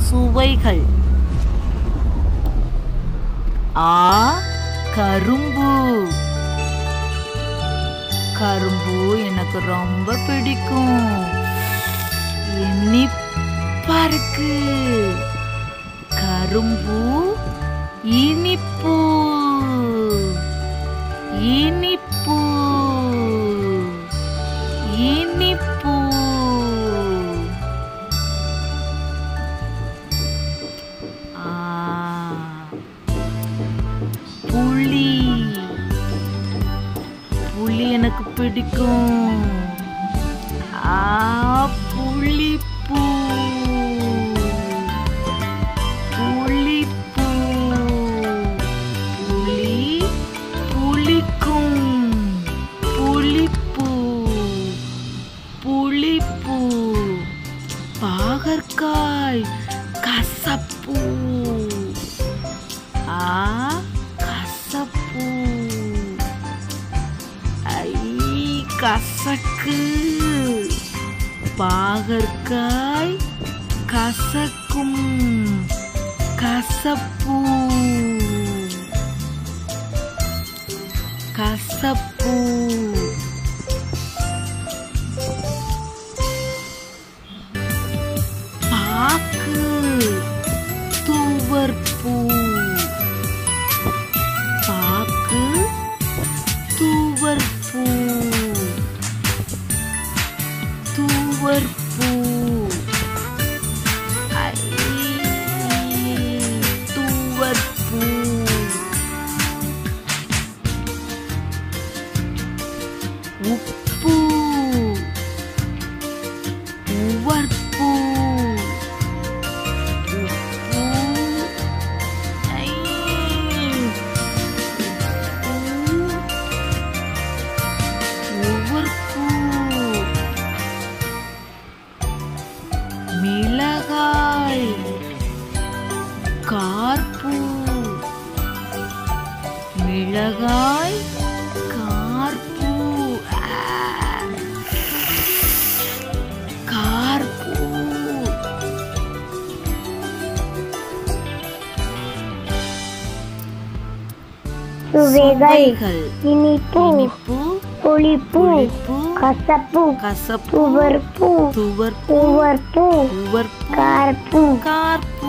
சுவைகள் ஆ கரும்பு கரும்பு எனக்கு ரொம்ப பிடிக்கும் இனிப்பா இருக்கு கரும்பு இனிப்பு இனிப்பு இனிப்பு ஆ புளி புளி எனக்கு பிடிக்கும் ஆ புளிப்பூ புளிப்பூ புளி புளிக்கும் புளிப்பூ புளிப்பூ பாகற்காய் கசப்பூ ஆ கசப்பூ ஐ கசக்கு பாகற்காய் கசக்கும் கசப்பூ கசப்பூ பாக்கு தூவர்பூ பாக்கு தூவர்பூ தூவர்பூ ஐ, தூவர்பூ உப்பு உவர்பூ உப்பு ஐ, உப்பு உவர்பூ மிளகாய் கார்பூ மிளகாய் கார்பூ ஆ. கார்பூ சுவைகள் சுவைகள் இனிப்பு இனிப்பு புளிப்பு புளிப்பு கசப்பு கசப்பு துவர்ப்பு துவர்ப்பு உவர்ப்பு உவர்ப்பு கார்ப்பு கார்ப்பு